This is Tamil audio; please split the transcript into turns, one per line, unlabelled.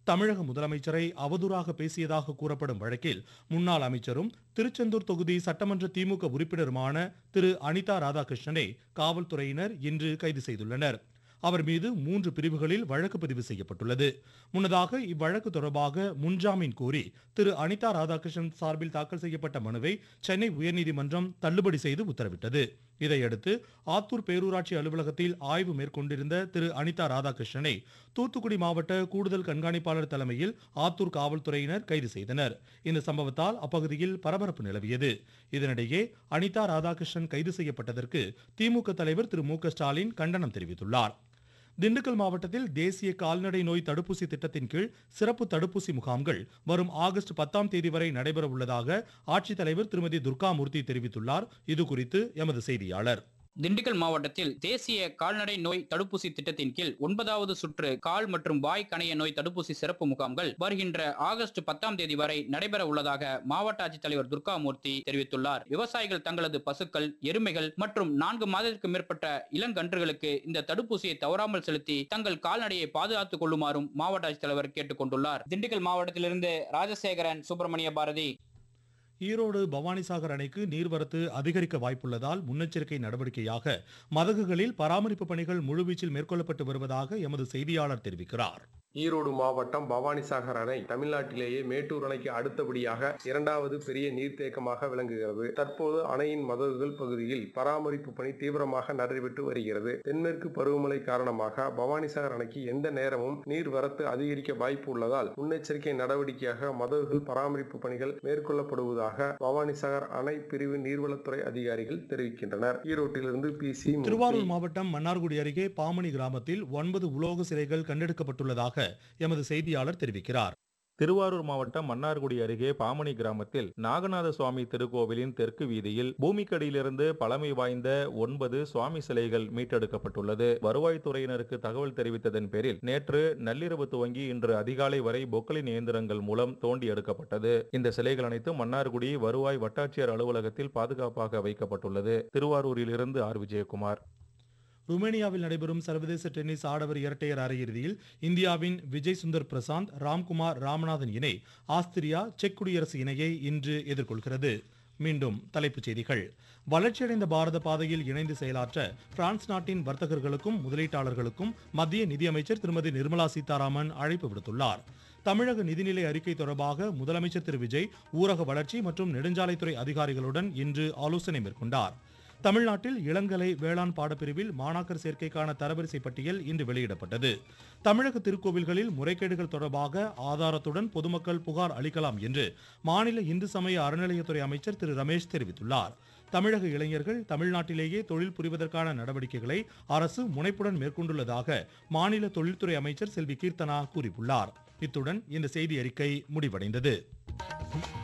தமிழக முதலமைச்சரை அவதூறாக பேசியதாக கூறப்படும் வழக்கில் முன்னாள் அமைச்சரும் திருச்செந்தூர் தொகுதி சட்டமன்ற திமுக உறுப்பினருமான திரு அனிதா ராதாகிருஷ்ணனை காவல்துறையினர் இன்று கைது செய்துள்ளனர் அவர் மீது மூன்று பிரிவுகளில் வழக்கு பதிவு செய்யப்பட்டுள்ளது முன்னதாக இவ்வழக்கு தொடர்பாக முன்ஜாமீன் கோரி திரு அனிதா ராதாகிருஷ்ணன் சார்பில் தாக்கல் செய்யப்பட்ட மனுவை சென்னை உயர்நீதிமன்றம் தள்ளுபடி செய்து உத்தரவிட்டது இதையடுத்து ஆத்தூர் பேரூராட்சி அலுவலகத்தில் ஆய்வு மேற்கொண்டிருந்த திரு அனிதா ராதாகிருஷ்ணனை தூத்துக்குடி மாவட்ட கூடுதல் கண்காணிப்பாளர் தலைமையில் ஆத்தூர் காவல்துறையினர் கைது செய்தனர் இந்த சம்பவத்தால் அப்பகுதியில் பரபரப்பு நிலவியது இதனிடையே அனிதா ராதாகிருஷ்ணன் கைது செய்யப்பட்டதற்கு திமுக தலைவர் திரு மு க ஸ்டாலின் கண்டனம் தெரிவித்துள்ளார் திண்டுக்கல் மாவட்டத்தில் தேசிய கால்நடை நோய் தடுப்பூசி திட்டத்தின் கீழ் சிறப்பு தடுப்பூசி முகாம்கள் வரும் ஆகஸ்ட் பத்தாம் தேதி வரை நடைபெற உள்ளதாக ஆட்சித்தலைவர் திருமதி துர்காமூர்த்தி தெரிவித்துள்ளார் இது குறித்து எமது செய்தியாளர்
திண்டுக்கல் மாவட்டத்தில் தேசிய கால்நடை நோய் தடுப்பூசி திட்டத்தின் கீழ் ஒன்பதாவது சுற்று கால் மற்றும் வாய் கணைய நோய் தடுப்பூசி சிறப்பு முகாம்கள் வருகின்ற ஆகஸ்ட் பத்தாம் தேதி வரை நடைபெற உள்ளதாக மாவட்ட ஆட்சித்தலைவர் துர்காமூர்த்தி தெரிவித்துள்ளார் விவசாயிகள் தங்களது பசுக்கள் எருமைகள் மற்றும் நான்கு மாதத்திற்கு மேற்பட்ட இளங்கன்றுகளுக்கு இந்த தடுப்பூசியை தவறாமல் செலுத்தி தங்கள் கால்நடையை பாதுகாத்துக் கொள்ளுமாறும் மாவட்ட ஆட்சித்தலைவர் கேட்டுக் கொண்டுள்ளார் திண்டுக்கல் மாவட்டத்திலிருந்து ராஜசேகரன் சுப்பிரமணிய பாரதி
ஈரோடு பவானிசாகர் அணைக்கு நீர்வரத்து அதிகரிக்க வாய்ப்புள்ளதால் முன்னெச்சரிக்கை நடவடிக்கையாக மதகுகளில் பராமரிப்பு பணிகள் முழுவீச்சில் மேற்கொள்ளப்பட்டு வருவதாக எமது செய்தியாளர் தெரிவிக்கிறார்
ஈரோடு மாவட்டம் பவானிசாகர் அணை தமிழ்நாட்டிலேயே மேட்டூர் அணைக்கு அடுத்தபடியாக இரண்டாவது பெரிய நீர்த்தேக்கமாக விளங்குகிறது தற்போது அணையின் மதகுகள் பகுதியில் பராமரிப்பு பணி தீவிரமாக நடைபெற்று வருகிறது தென்மேற்கு பருவமழை காரணமாக பவானிசாகர் அணைக்கு எந்த நேரமும் நீர் வரத்து அதிகரிக்க வாய்ப்பு உள்ளதால் முன்னெச்சரிக்கை நடவடிக்கையாக மதகுகள் பராமரிப்பு பணிகள் மேற்கொள்ளப்படுவதாக பவானிசாகர் அணை பிரிவு நீர்வளத்துறை அதிகாரிகள் தெரிவிக்கின்றனர் ஈரோட்டிலிருந்து பி சி
திருவாரூர் மாவட்டம் மன்னார்குடி அருகே பாமணி கிராமத்தில் ஒன்பது உலோக சிலைகள் கண்டெடுக்கப்பட்டுள்ளதாக எமது செய்தியாளர் தெரிவிக்கிறார்
திருவாரூர் மாவட்டம் மன்னார்குடி அருகே பாமணி கிராமத்தில் நாகநாத சுவாமி திருக்கோவிலின் தெற்கு வீதியில் பூமிக்கடியிலிருந்து பழமை வாய்ந்த ஒன்பது சுவாமி சிலைகள் மீட்டெடுக்கப்பட்டுள்ளது வருவாய்த்துறையினருக்கு தகவல் தெரிவித்ததன் பேரில் நேற்று நள்ளிரவு துவங்கி இன்று அதிகாலை வரை பொக்களின் இயந்திரங்கள் மூலம் தோண்டி எடுக்கப்பட்டது இந்த சிலைகள் அனைத்தும் மன்னார்குடி வருவாய் வட்டாட்சியர் அலுவலகத்தில் பாதுகாப்பாக வைக்கப்பட்டுள்ளது திருவாரூரிலிருந்து ஆர் விஜயகுமார்
ருமேனியாவில் நடைபெறும் சர்வதேச டென்னிஸ் ஆடவர் இரட்டையர் அரையிறுதியில் இந்தியாவின் விஜய் சுந்தர் பிரசாந்த் ராம்குமார் ராமநாதன் இணை ஆஸ்திரியா செக் குடியரசு இணையை இன்று எதிர்கொள்கிறது மீண்டும் தலைப்புச் செய்திகள் வளர்ச்சியடைந்த பாரத பாதையில் இணைந்து செயலாற்ற பிரான்ஸ் நாட்டின் வர்த்தகர்களுக்கும் முதலீட்டாளர்களுக்கும் மத்திய நிதியமைச்சர் திருமதி நிர்மலா சீதாராமன் அழைப்பு விடுத்துள்ளார் தமிழக நிதிநிலை அறிக்கை தொடர்பாக முதலமைச்சர் திரு விஜய் ஊரக வளர்ச்சி மற்றும் நெடுஞ்சாலைத்துறை அதிகாரிகளுடன் இன்று ஆலோசனை மேற்கொண்டார் தமிழ்நாட்டில் இளங்கலை வேளாண் பாடப்பிரிவில் மாணாக்கர் சேர்க்கைக்கான தரவரிசை பட்டியல் இன்று வெளியிடப்பட்டது தமிழக திருக்கோவில்களில் முறைகேடுகள் தொடர்பாக ஆதாரத்துடன் பொதுமக்கள் புகார் அளிக்கலாம் என்று மாநில இந்து சமய அறநிலையத்துறை அமைச்சர் திரு ரமேஷ் தெரிவித்துள்ளார் தமிழக இளைஞர்கள் தமிழ்நாட்டிலேயே தொழில் புரிவதற்கான நடவடிக்கைகளை அரசு முனைப்புடன் மேற்கொண்டுள்ளதாக மாநில தொழில்துறை அமைச்சர் செல்வி கீர்த்தனா கூறியுள்ளார் இத்துடன் இந்த செய்தி அறிக்கை முடிவடைந்தது